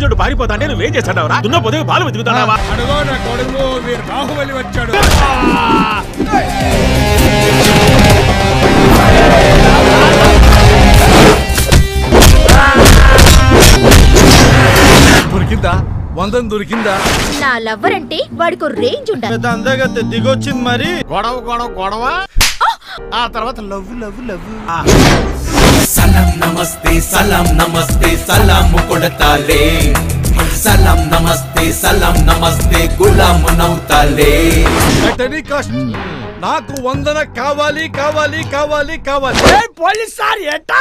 పోలీసుడు పారిపోతాంటే నువ్వేం చేస్తాడవరా దున్న పొదిగి పాలు వెతుకుతాడావా అడుగో నా కొడుకు వీరు బాహుబలి వచ్చాడు దొరికిందా వందం దొరికిందా నా లవ్వర్ అంటే వాడికి రేంజ్ ఉండాలి పెద్ద అందగత్తె దిగొచ్చింది మరి గొడవ గొడవ గొడవ ఆ తర్వాత లవ్ లవ్ లవ్ సలాం నమస్తే సలాం నమస్తే సలాం కొడతాలే సలాం నమస్తే సలాం నమస్తే గులాం నవ్వుతాలే At any cost, నాకు వందన కావాలి కావాలి కావాలి కావాలి పోలీస్ సార్ ఎట్టా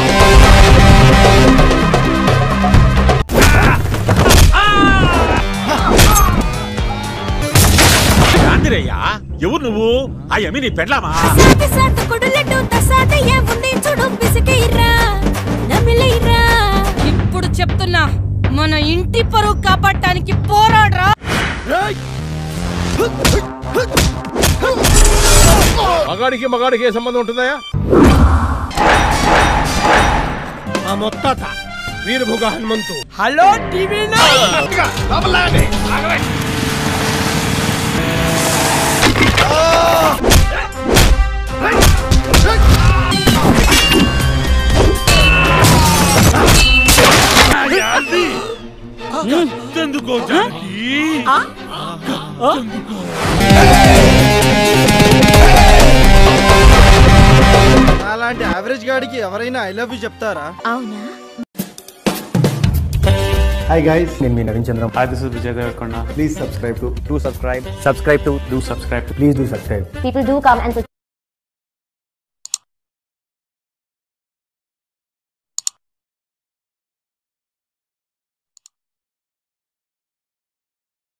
గాంధీరయ్యా ఎవరు నువ్వు ఆ యమి నీ పెళ్ళామా ఇప్పుడు చెప్తున్నా మన ఇంటి పరువు కాపాడటానికి పోరాడరా మగాడికి మగాడికి ఏ సంబంధం ఉంటుందా మా మొత్తాత వీరభుగ హనుమంతు హలో టీవీ ఎందుకో జానకి అలాంటి యావరేజ్ గాడికి ఎవరైనా ఐ లవ్ యూ చెప్తారా అవునా హాయ్ గైస్ నేను మీ Naveen Chandram Hi, this is Vijay Devarkonda. Please subscribe to Do subscribe. Subscribe to do subscribe to please do subscribe people do come and